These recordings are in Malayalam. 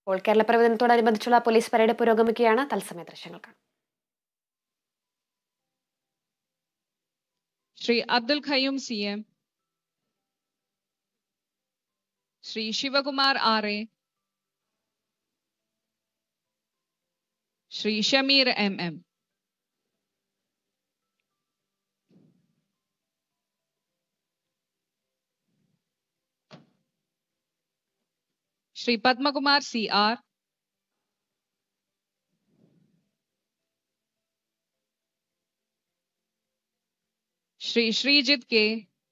ഇപ്പോൾ കേരളപ്പിറവി ദിനത്തോടനുബന്ധിച്ചുള്ള പോലീസ് പരേഡ് പുരോഗമിക്കുകയാണ് തത്സമയ ദൃശ്യങ്ങൾ കാണാം Shri Abdul Qayyum C M Shri Sivakumar R A Shri Shameer M M Shri Padmakumar C R Shri Sreejith K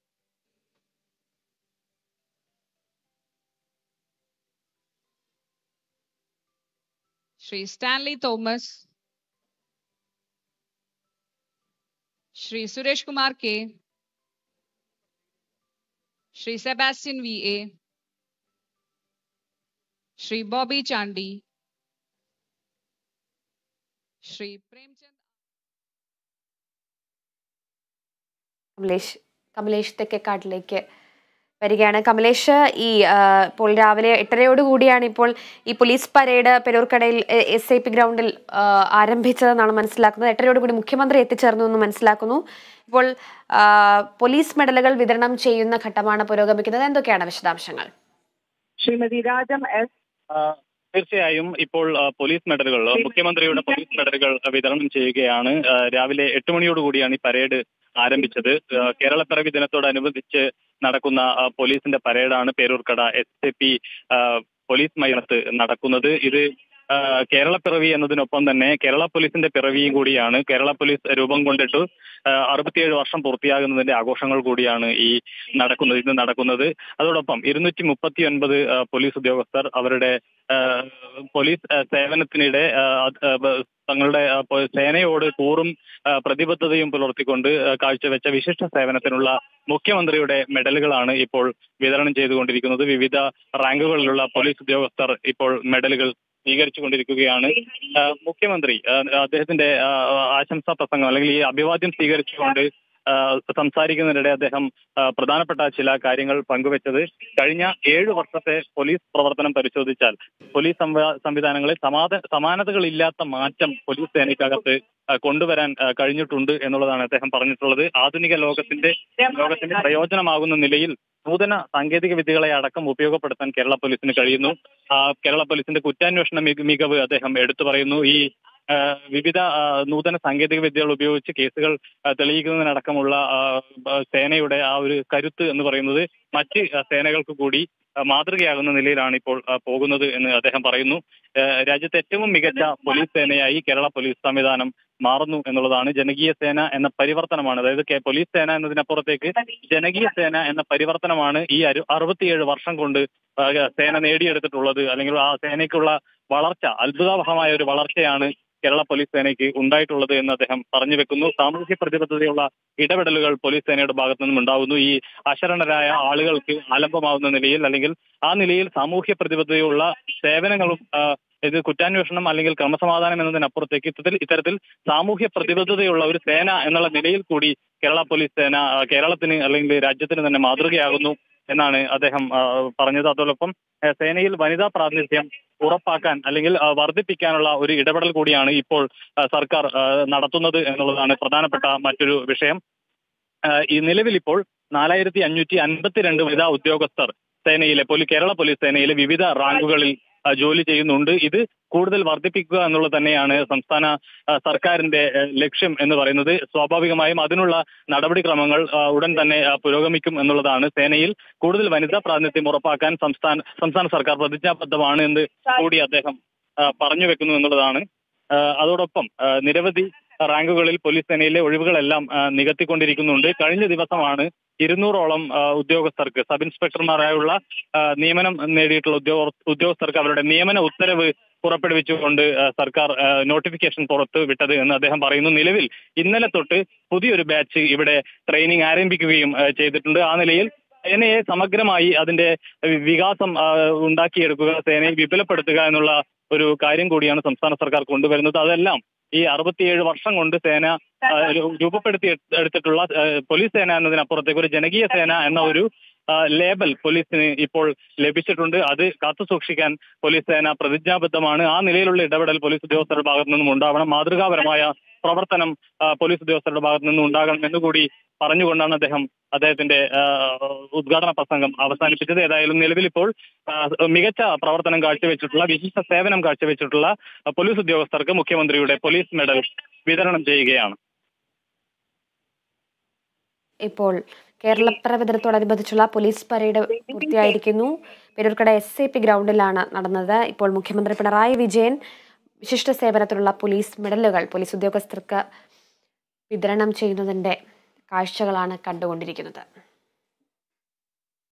Shri Stanley Thomas Shri Suresh Kumar K Shri Sebastian V A Shri Bobby Chandy Shri Premchand Kamalesh Kamalesh തെക്കേക്കാട്ടിലേക്ക് വരികയാണ് കമലേഷ് ഈ ആ, ഇപ്പോൾ രാവിലെ എട്ടരയോടുകൂടിയാണ് ഇപ്പോൾ ഈ പോലീസ് പരേഡ് പെരൂർക്കടയിൽ എസ് ഐ പി ഗ്രൗണ്ടിൽ ആ, ആരംഭിച്ചതെന്നാണ് മനസ്സിലാക്കുന്നത് എട്ടരയോടുകൂടി മുഖ്യമന്ത്രി എത്തിച്ചേർന്നു എന്ന് മനസ്സിലാക്കുന്നു ഇപ്പോൾ ആ, പോലീസ് മെഡലുകൾ വിതരണം ചെയ്യുന്ന ഘട്ടമാണ് പുരോഗമിക്കുന്നത് എന്തൊക്കെയാണ് വിശദാംശങ്ങൾ ശ്രീമതി രാജം എസ് ആ, തീർച്ചയായും ഇപ്പോൾ ആ, പോലീസ് മെഡലുകൾ ആ, മുഖ്യമന്ത്രിയുടെ പോലീസ് മെഡലുകൾ ആ, വിതരണം ചെയ്യുകയാണ് ആ, രാവിലെ എട്ട് മണിയോടുകൂടിയാണ് ഈ പരേഡ് ആരംഭിച്ചത് ആ, കേരളപ്പിറവി ദിനത്തോടനുബന്ധിച്ച് നടക്കുന്ന ആ, പോലീസിന്റെ പരേഡാണ് Peroorkada S A P police മൈതാനത്ത് നടക്കുന്നത് ഇത് ആ, കേരളപ്പിറവി എന്നതിനൊപ്പം തന്നെ കേരള പോലീസിന്റെ പിറവിയും കൂടിയാണ് കേരള പോലീസ് രൂപം കൊണ്ടിട്ട് ആ, അറുപത്തിയേഴ് വർഷം പൂർത്തിയാകുന്നതിന്റെ ആഘോഷങ്ങൾ കൂടിയാണ് ഈ നടക്കുന്നത് ഇന്ന് നടക്കുന്നത് അതോടൊപ്പം ഇരുന്നൂറ്റി മുപ്പത്തി ഒൻപത് പോലീസ് ഉദ്യോഗസ്ഥർ അവരുടെ ആ, പോലീസ് ആ, സേവനത്തിനിടെ ആ, അത്, ആ, ബ- തങ്ങളുടെ ആ, പോ- സേനയോട് കൂറും ആ, പ്രതിബദ്ധതയും പുലർത്തിക്കൊണ്ട് ആ, കാഴ്ചവെച്ച വിശിഷ്ട സേവനത്തിനുള്ള മുഖ്യമന്ത്രിയുടെ മെഡലുകളാണ് ഇപ്പോൾ വിതരണം ചെയ്തുകൊണ്ടിരിക്കുന്നത് വിവിധ റാങ്കുകളിലുള്ള പോലീസ് ഉദ്യോഗസ്ഥർ ഇപ്പോൾ മെഡലുകൾ സ്വീകരിച്ചുകൊണ്ടിരിക്കുകയാണ് ആ, മുഖ്യമന്ത്രി ആ, അദ്ദേഹത്തിന്റെ ആ, ആശംസാ പ്രസംഗം അല്ലെങ്കിൽ ഈ അഭിവാദ്യം സ്വീകരിച്ചുകൊണ്ട് ആ, സംസാരിക്കുന്നതിനിടെ അദ്ദേഹം ആ, പ്രധാനപ്പെട്ട ചില കാര്യങ്ങൾ പങ്കുവച്ചത് കഴിഞ്ഞ ഏഴ് വർഷത്തെ പോലീസ് പ്രവർത്തനം പരിശോധിച്ചാൽ പോലീസ് സംവ- സംവിധാനങ്ങളിൽ സമാധ സമാനതകളില്ലാത്ത മാറ്റം പോലീസ് സേനയ്ക്കകത്ത് ആ, കൊണ്ടുവരാൻ ആ, കഴിഞ്ഞിട്ടുണ്ട് എന്നുള്ളതാണ് അദ്ദേഹം പറഞ്ഞിട്ടുള്ളത് ആധുനിക ലോകത്തിന്റെ ലോകത്തിന്റെ പ്രയോജനമാകുന്ന നിലയിൽ നൂതന സാങ്കേതിക വിദ്യകളെ അടക്കം ഉപയോഗപ്പെടുത്താൻ കേരള പോലീസിന് കഴിയുന്നു ആ, കേരള പോലീസിന്റെ കുറ്റാന്വേഷണ മിക- മികവ് അദ്ദേഹം എടുത്തു പറയുന്നു ഈ ആ, വിവിധ ആ, നൂതന സാങ്കേതിക വിദ്യകൾ ഉപയോഗിച്ച് കേസുകൾ ആ, തെളിയിക്കുന്നതിനടക്കമുള്ള ആ, ആ, സേനയുടെ ആ ഒരു കരുത്ത് എന്ന് പറയുന്നത് മറ്റ് ആ, സേനകൾക്ക് കൂടി ആ, മാതൃകയാകുന്ന നിലയിലാണ് ഇപ്പോൾ ആ, പോകുന്നത് എന്ന് അദ്ദേഹം പറയുന്നു ആ, രാജ്യത്തെ ഏറ്റവും മികച്ച പോലീസ് സേനയായി കേരള പോലീസ് സംവിധാനം മാറുന്നു എന്നുള്ളതാണ് ജനകീയ സേന എന്ന പരിവർത്തനമാണ് അതായത് കെ- പോലീസ് സേന എന്നതിനപ്പുറത്തേക്ക് ജനകീയ സേന എന്ന പരിവർത്തനമാണ് ഈ അരു- അറുപത്തിയേഴ് വർഷം കൊണ്ട് ആ, സേന നേടിയെടുത്തിട്ടുള്ളത് അല്ലെങ്കിൽ ആ സേനയ്ക്കുള്ള വളർച്ച അത്ഭുതാവഹമായ ഒരു വളർച്ചയാണ് കേരള പോലീസ് സേനയ്ക്ക് ഉണ്ടായിട്ടുള്ളത് എന്ന് അദ്ദേഹം പറഞ്ഞു വെക്കുന്നു സാമൂഹ്യ പ്രതിബദ്ധതയുള്ള ഇടപെടലുകൾ പോലീസ് സേനയുടെ ഭാഗത്തു നിന്നും ഉണ്ടാകുന്നു ഈ അശരണരായ ആളുകൾക്ക് ആലംബമാവുന്ന നിലയിൽ അല്ലെങ്കിൽ ആ നിലയിൽ സാമൂഹ്യ പ്രതിബദ്ധതയുള്ള സേവനങ്ങളും ആ, ഇത് കുറ്റാന്വേഷണം അല്ലെങ്കിൽ ക്രമസമാധാനം എന്നതിനപ്പുറത്തേക്ക് ഇത്തരത്തിൽ ഇത്തരത്തിൽ സാമൂഹ്യ പ്രതിബദ്ധതയുള്ള ഒരു സേന എന്നുള്ള നിലയിൽ കൂടി കേരള പോലീസ് സേന ആ, കേരളത്തിന് അല്ലെങ്കിൽ രാജ്യത്തിന് തന്നെ മാതൃകയാകുന്നു എന്നാണ് അദ്ദേഹം ആ, പറഞ്ഞത് അതോടൊപ്പം ആ, സേനയിൽ വനിതാ പ്രാതിനിധ്യം ഉറപ്പാക്കാൻ അല്ലെങ്കിൽ ആ, വർദ്ധിപ്പിക്കാനുള്ള ഒരു ഇടപെടൽ കൂടിയാണ് ഇപ്പോൾ ആ, സർക്കാർ ആ, നടത്തുന്നത് എന്നുള്ളതാണ് പ്രധാനപ്പെട്ട മറ്റൊരു വിഷയം ആ, ഈ നിലവിൽ ഇപ്പോൾ നാലായിരത്തി അഞ്ഞൂറ്റി അൻപത്തിരണ്ട് വനിതാ ഉദ്യോഗസ്ഥർ സേനയിലെ പോലീസ് കേരള പോലീസ് സേനയിലെ വിവിധ റാങ്കുകളിൽ ആ, ജോലി ചെയ്യുന്നുണ്ട് ഇത് കൂടുതൽ വർദ്ധിപ്പിക്കുക എന്നുള്ളത് തന്നെയാണ് സംസ്ഥാന ആ, സർക്കാരിന്റെ ആ, ലക്ഷ്യം എന്ന് പറയുന്നത് സ്വാഭാവികമായും അതിനുള്ള നടപടിക്രമങ്ങൾ ആ, ഉടൻ തന്നെ ആ, പുരോഗമിക്കും എന്നുള്ളതാണ് സേനയിൽ കൂടുതൽ വനിതാ പ്രാതിനിധ്യം ഉറപ്പാക്കാൻ സംസ്ഥാന സംസ്ഥാന സർക്കാർ പ്രതിജ്ഞാബദ്ധമാണ് എന്ന് കൂടി അദ്ദേഹം ആ, പറഞ്ഞു വെക്കുന്നു എന്നുള്ളതാണ് ആ, അതോടൊപ്പം ആ, നിരവധി റാങ്കുകളിൽ പോലീസ് സേനയിലെ ഒഴിവുകളെല്ലാം ആ, നികത്തിക്കൊണ്ടിരിക്കുന്നുണ്ട് കഴിഞ്ഞ ദിവസമാണ് ഇരുന്നൂറോളം ആ, ഉദ്യോഗസ്ഥർക്ക് സബ് ഇൻസ്പെക്ടർമാരായുള്ള ആ, നിയമനം നേടിയിട്ടുള്ള ഉദ്യോഗ ഉദ്യോഗസ്ഥർക്ക് അവരുടെ നിയമന ഉത്തരവ് പുറപ്പെടുവിച്ചുകൊണ്ട് ആ, സർക്കാർ ആ, നോട്ടിഫിക്കേഷൻ പുറത്ത് വിട്ടത് എന്ന് അദ്ദേഹം പറയുന്നു നിലവിൽ ഇന്നലെ തൊട്ട് പുതിയൊരു ബാച്ച് ഇവിടെ ട്രെയിനിങ് ആരംഭിക്കുകയും ആ, ചെയ്തിട്ടുണ്ട് ആ നിലയിൽ സേനയെ സമഗ്രമായി അതിന്റെ വികാസം ആ, ഉണ്ടാക്കിയെടുക്കുക സേനയെ വിപുലപ്പെടുത്തുക എന്നുള്ള ഒരു കാര്യം കൂടിയാണ് സംസ്ഥാന സർക്കാർ കൊണ്ടുവരുന്നത് അതെല്ലാം ഈ അറുപത്തിയേഴ് വർഷം കൊണ്ട് സേന ആ, രൂ- രൂപപ്പെടുത്തി എടു- എടുത്തിട്ടുള്ള ആ, പോലീസ് സേന എന്നതിനപ്പുറത്തേക്ക് ഒരു ജനകീയ സേന എന്ന ഒരു ആ, ലേബൽ പോലീസിന് ഇപ്പോൾ ലഭിച്ചിട്ടുണ്ട് അത് കാത്തു സൂക്ഷിക്കാൻ പോലീസ് സേന പ്രതിജ്ഞാബദ്ധമാണ് ആ നിലയിലുള്ള ഇടപെടൽ പോലീസ് ഉദ്യോഗസ്ഥരുടെ ഭാഗത്തു നിന്നും ഉണ്ടാവണം മാതൃകാപരമായ പ്രവർത്തനം ആ, പോലീസ് ഉദ്യോഗസ്ഥരുടെ ഭാഗത്തു നിന്നും ഉണ്ടാകണം എന്നുകൂടി പറഞ്ഞുകൊണ്ടാണ് അദ്ദേഹം അദ്ദേഹത്തിന്റെ ആ, ഉദ്ഘാടന പ്രസംഗം അവസാനിപ്പിച്ചത് ഏതായാലും നിലവിൽ ഇപ്പോൾ ആ, മികച്ച പ്രവർത്തനം കാഴ്ചവെച്ചിട്ടുള്ള വിശിഷ്ട സേവനം കാഴ്ചവെച്ചിട്ടുള്ള ആ, പോലീസ് ഉദ്യോഗസ്ഥർക്ക് മുഖ്യമന്ത്രിയുടെ പോലീസ് മെഡൽ വിതരണം ചെയ്യുകയാണ് ഇപ്പോൾ കേരളപ്പിറവി ദിനത്തോടനുബന്ധിച്ചുള്ള പോലീസ് പരേഡ് പൂർത്തിയായിരിക്കുന്നു പെരൂർക്കട എസ് എ പി ഗ്രൗണ്ടിലാണ് നടന്നത് ഇപ്പോൾ മുഖ്യമന്ത്രി പിണറായി വിജയൻ വിശിഷ്ട സേവനത്തിനുള്ള പോലീസ് മെഡലുകൾ പോലീസ് ഉദ്യോഗസ്ഥർക്ക് വിതരണം ചെയ്യുന്നതിന്റെ കാഴ്ചകളാണ് കണ്ടുകൊണ്ടിരിക്കുന്നത്